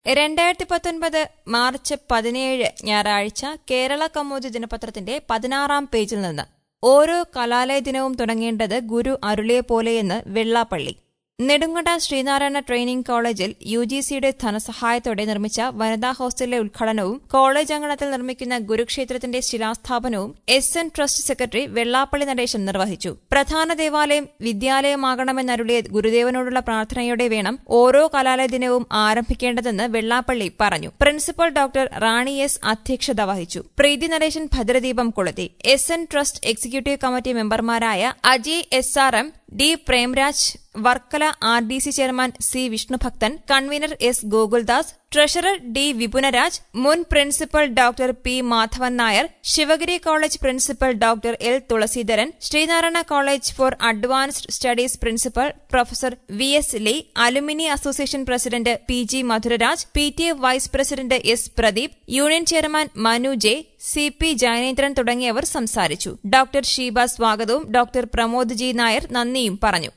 രണ്ടായിരത്തി പത്തൊൻപത് മാർച്ച് പതിനേഴ് ഞായറാഴ്ച കേരള കൗമുദി ദിനപത്രത്തിന്റെ പതിനാറാം പേജിൽ നിന്ന് ഓരോ കലാലയ ദിനവും തുടങ്ങേണ്ടത് ഗുരു അരുളിയ പോലെയെന്ന് വെള്ളാപ്പള്ളി നെടുങ്കണ്ട ശ്രീനാരായണ ട്രെയിനിംഗ് കോളേജിൽ യു ജി സിയുടെ ധനസഹായത്തോടെ നിർമ്മിച്ച വനിതാ ഹോസ്റ്റലിലെ ഉദ്ഘാടനവും കോളേജ് അങ്കണത്തിൽ നിർമ്മിക്കുന്ന ഗുരുക്ഷേത്രത്തിന്റെ ശിലാസ്ഥാപനവും S N trust secretary Vellappally Natesan നിർവഹിച്ചു പ്രധാന ദേവാലയം വിദ്യാലയമാകണമെന്നരുളിയ ഗുരുദേവനോടുള്ള പ്രാർത്ഥനയോടെ വേണം ഓരോ കലാലയ ദിനവും ആരംഭിക്കേണ്ടതെന്ന് വെള്ളാപ്പള്ളി പറഞ്ഞു പ്രിൻസിപ്പൽ ഡോക്ടർ റാണി എസ് അധ്യക്ഷത വഹിച്ചു പ്രീതി നടേശൻ ഭദ്രദീപം കൊളുത്തി S N trust executive committee മെമ്പർമാരായ Ajay S R M D Premraj Varkala R D C chairman C Vishnubhakthan convener S Gokuldas treasurer D Vipunaraj മുൻ principal doctor P Madhavan Nair Sivagiri college principal doctor L Thulaseedharan Sreenarayana college for advanced studies principal professor V S Lee alumni association president P G Madhuraraj P T A vice president S Pradeep union chairman Manu J C P ജയനേന്ദ്രൻ തുടങ്ങിയവർ സംസാരിച്ചു doctor Sheeba സ്വാഗതവും doctor Pramod G Nair നന്ദിയും പറഞ്ഞു